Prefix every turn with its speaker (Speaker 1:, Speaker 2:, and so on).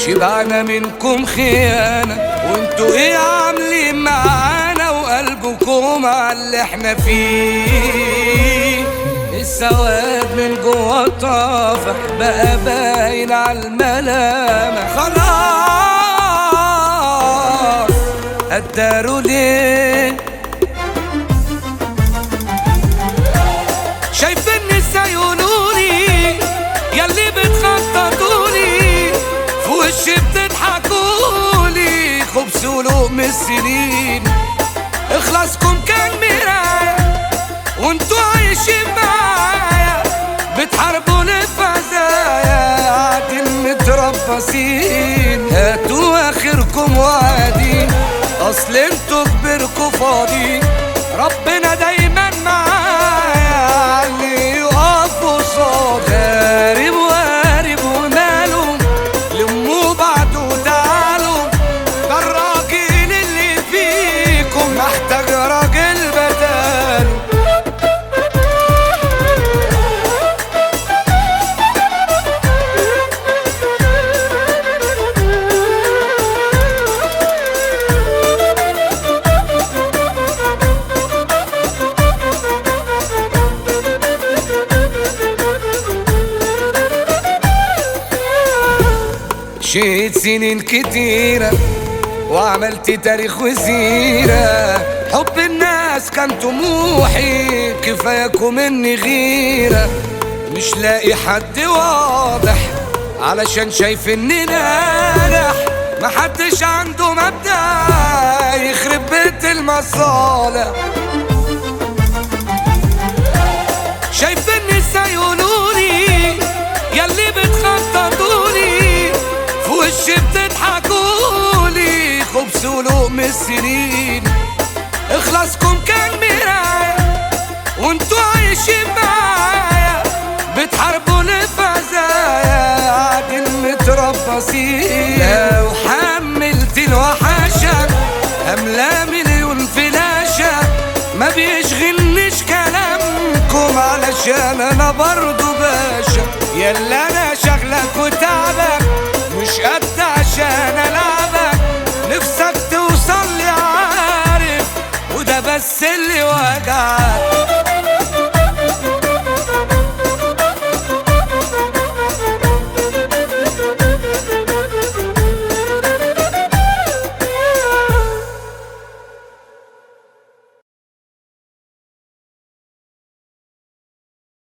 Speaker 1: شبعنا منكم خيانة وانتوا ايه عاملين معانا وقلبكم على اللي احنا فيه السواد من جوه طافح بقى باين على الملامح خلاص قدروا ليه شايفيني ازاي يقولولي ياللي بتخططولي في وشي بتضحكولي خبز ولقم السنين اخلاصكم كان مراية وانتوا عايشين معايا بتحاربوا لفزايا قاعدين متربصين هاتوا اخركم وعدين اصل انتوا كبركوا فاضي ربنا دايما معايا اللي يقف قصاد غارب وقارب وماله لموا بعض وتعالوا ده الراجل اللي فيكم محتاج راجل بداله مشيت سنين كتيرة وعملت تاريخ وسيرة حب الناس كان طموحي كفاياكم مني غيرة مش لاقي حد واضح علشان شايف اني ناجح محدش عنده مبدأ يخرب بيت المصالح شايفيني ازاي يقولولي ياللي بتخططولي في وشي بتضحكولي خبز ولقم السنين اخلاصكم كان مراية وانتوا عايشين معايا بتحاربوا لفزايا قاعدين متربصين لو حملت الوحشة هملا مليون فلاشة ما بيشغلنيش كلامكم علشان انا برضو باشا يلا انا شغلك وتعبك مش قد عشان العبك نفسك توصل لي عارف وده بس اللي وجعك